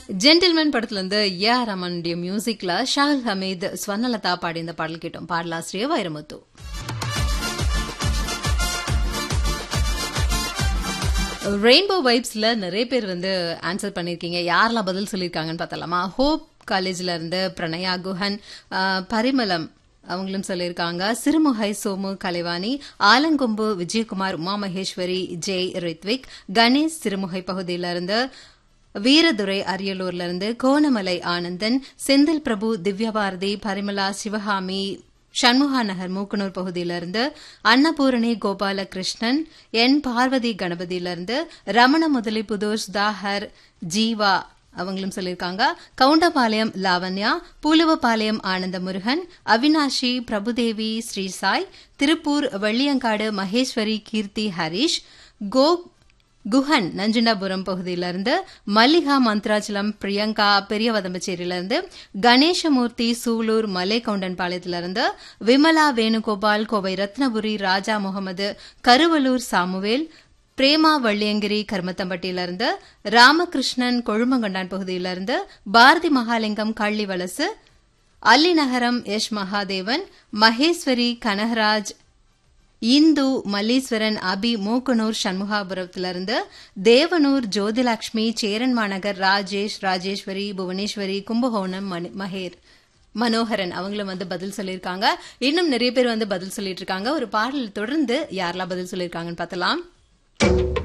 gentleman படத்துல இருந்து A R ரமனுடைய மியூசிக்ல ஷாஹில் ஹமீத் ஸ்வர்ணலதா பாடி இந்த பாடல் கேட்டோம் பாடலாசிரியர் வைரமுத்து ரெயின்போ வைப்ஸ்ல நிறைய பேர் வந்து ஆன்சர் பண்ணிருக்கீங்க யாரெல்லாம் பதில் சொல்லியிருக்காங்கன்னு பார்த்தலாமா ஹோப் காலேஜ்ல இருந்து பிரணயா குஹன் ஆஹ், பரிமளம் அவங்களும் சொல்லியிருக்காங்க சிறுமுகை சோமு கலைவாணி ஆலங்கொம்பு விஜயகுமார் உமா மகேஸ்வரி ஜெய் ரித்விக் கணேஷ் சிறுமுகை பகுதியிலிருந்து வீரதுரை அரியலூர்ல இருந்து கோணமலை ஆனந்தன் செந்தில் பிரபு திவ்யபாரதி பரிமலா சிவகாமி சண்முகா நகர் மூக்கனூர் பகுதியிலிருந்து அன்னபூரணி கோபாலகிருஷ்ணன் என் பார்வதி கணபதியிலிருந்து ரமண முதலி புதூர் சுதாகர் ஜீவா அவங்களும் சொல்லியிருக்காங்க கவுண்டபாளையம் லாவண்யா பூலுவபாளையம் ஆனந்த முருகன் அவினாஷி பிரபுதேவி ஸ்ரீசாய் திருப்பூர் வெள்ளியங்காடு மகேஸ்வரி கீர்த்தி ஹரிஷ் கோ குஹன் நஞ்சுண்டாபுரம் பகுதியிலிருந்து மல்லிகா மந்த்ராச்சலம் பிரியங்கா பெரியவதம்பச்சேரியிலிருந்து கணேசமூர்த்தி சூலூர் மலைக்கவுண்டன்பாளையத்திலிருந்து விமலா வேணுகோபால் கோவை ரத்னபுரி ராஜா முகமது கருவலூர் சாமுவேல் பிரேமா வள்ளியங்கிரி கருமத்தம்பட்டியிலிருந்து ராமகிருஷ்ணன் கொழுமங்கொண்டான் பகுதியிலிருந்து பாரதி மகாலிங்கம் கள்ளிவலசு அல்லிநகரம் எஸ் மகாதேவன் மகேஸ்வரி கனகராஜ் இந்து மல்லீஸ்வரன் அபி மூக்கனூர் சண்முகாபுரத்திலிருந்து தேவனூர் ஜோதிலட்சுமி சேரன் மாநகர் ராஜேஷ் ராஜேஸ்வரி புவனேஸ்வரி கும்பகோணம் மணி- மகேர் மனோகரன் அவங்களும் வந்து பதில் சொல்லியிருக்காங்க இன்னும் நிறைய பேர் வந்து பதில் சொல்லிட்டு இருக்காங்க ஒரு பாடல் தொடர்ந்து யாரெல்லாம் பதில் சொல்லியிருக்காங்கன்னு பார்த்தலாம்